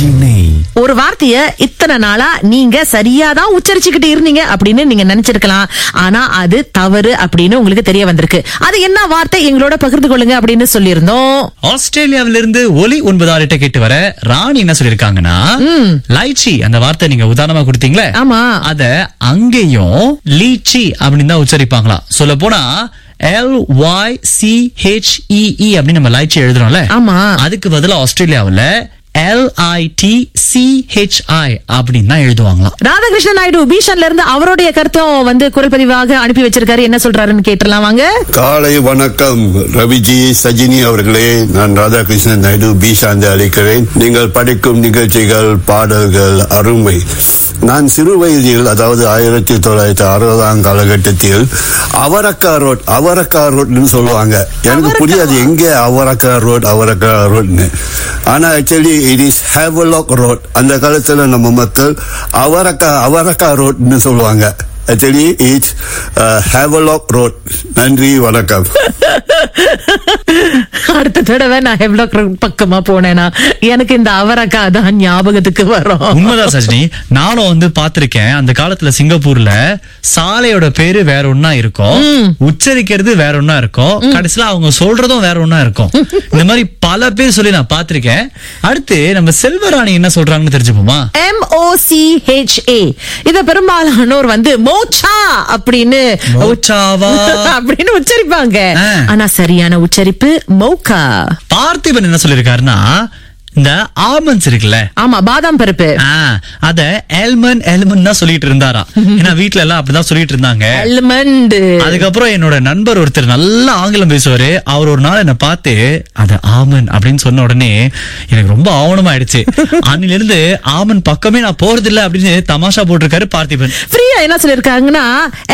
RJ நெய் ஒரு வார்த்தைய இத்தனை நாளா நீங்க சரியாதான் உச்சரிச்சுக்கிட்டு இருந்தீங்க அப்படின்னு நீங்க நினைச்சிருக்கலாம் ஆனா அது தவறு அப்படின்னு உங்களுக்கு தெரிய வந்திருக்கு அது என்ன வார்த்தை எங்களோட பகிர்ந்து கொள்ளுங்க அப்படின்னு சொல்லியிருந்தோம் ஆஸ்திரேலியாவில இருந்து ஒலி ஒன்பதாறு எட்டை கேட்டு வர ராணி என்ன சொல்லிருக்காங்கன்னா லைச்சி அந்த வார்த்தை நீங்க உதாரணமா கொடுத்தீங்களே ஆமா. அத அங்கேயும் லீச்சி அப்படின்னு தான் உச்சரிப்பாங்களாம் சொல்ல போனா L Y C H E அப்படின்னு நம்ம லைச்சி எழுதுறோம்ல ஆமா. அதுக்கு பதிலா ஆஸ்திரேலியாவுல L I T C H I அப்படின்னு தான் எழுதுவாங்களாம் ராதாகிருஷ்ணன் நாயுடு பீஷன்ல இருந்து அவருடைய கருத்தும் வந்து குரல் பதிவாக அனுப்பி வச்சிருக்காரு என்ன சொல்றாருன்னு கேட்டுலாம் வாங்க காலை வணக்கம் ரவிஜி சஜினி அவர்களே நான் ராதாகிருஷ்ணன் நாயுடு பி சார்ந்து அழைக்கிறேன் நீங்கள் படிக்கும் நிகழ்ச்சிகள் பாடல்கள் அருமை நான் சிறு வயதில் அதாவது ஆயிரத்தி தொள்ளாயிரத்தி அறுபதாம் காலகட்டத்தில் அவரக்கா ரோட் அவரக்கா ரோட்னு சொல்லுவாங்க எனக்கு அவரக்கா? புரியாது எங்க அவரக்கா ரோட் அவரக்கா ரோட்னு ஆனா actually it is Havelock road அந்த காலத்துல நம்ம மக்கள் அவரக்கா அவரக்கா ரோட்னு சொல்லுவாங்க ஆக்சுவலி இட்ஸ் ஹேவலாக் ரோட் நன்றி வணக்கம் அடுத்த தடவை நான் ஹெவ்லாக் ரோட் பக்கமா போனேனா எனக்கு இந்த அவரக்கா தான் ஞாபகத்துக்கு வரும் உண்மைதான் சஜினி நானும் வந்து பாத்திருக்கேன் அந்த காலத்துல சிங்கப்பூர்ல சாலையோட பேரு வேற ஒன்னா இருக்கும் உச்சரிக்கிறது வேற ஒன்னா இருக்கும் கடைசியில அவங்க சொல்றதும் வேற ஒன்னா இருக்கும் இந்த மாதிரி பல பேர் சொல்லி நான் பாத்திருக்கேன் அடுத்து நம்ம செல்வராணி என்ன சொல்றாங்கன்னு தெரிஞ்சுப்போமா M O C H A இத பெரும்பாலானோர் வந்து மோச்சா அப்படின்னு மோச்சாவா? அப்படின்னு உச்சரிப்பாங்க ஆ. ஆனா சரியான உச்சரிப்பு மௌக்கா பார்த்திபன் என்ன சொல்லிருக்காருன்னா இந்த ஆல்மண்ட்ஸ் இருக்குல்ல ஆமா பாதாம் பருப்பு ஆ, அத எல்மன் எல்மன் தான் சொல்லிட்டு இருந்தாராம் ஏன்னா வீட்ல எல்லாம் அப்படிதான் சொல்லிட்டு இருந்தாங்க அல்மண்ட் அதுக்கப்புறம் என்னோட நண்பர் ஒருத்தர் நல்லா ஆங்கிலம் பேசுவாரு அவர் ஒரு நாள் என்ன பார்த்து அத ஆமன் அப்படின்னு சொன்ன உடனே எனக்கு ரொம்ப ஆவணமாயிடுச்சு அன்னில இருந்து ஆமன் பக்கமே நான் போறது இல்ல அப்படின்னு தமாஷா போட்டிருக்காரு பார்த்திபன் ஃப்ரீயா என்ன சொல்லிருக்காங்கன்னா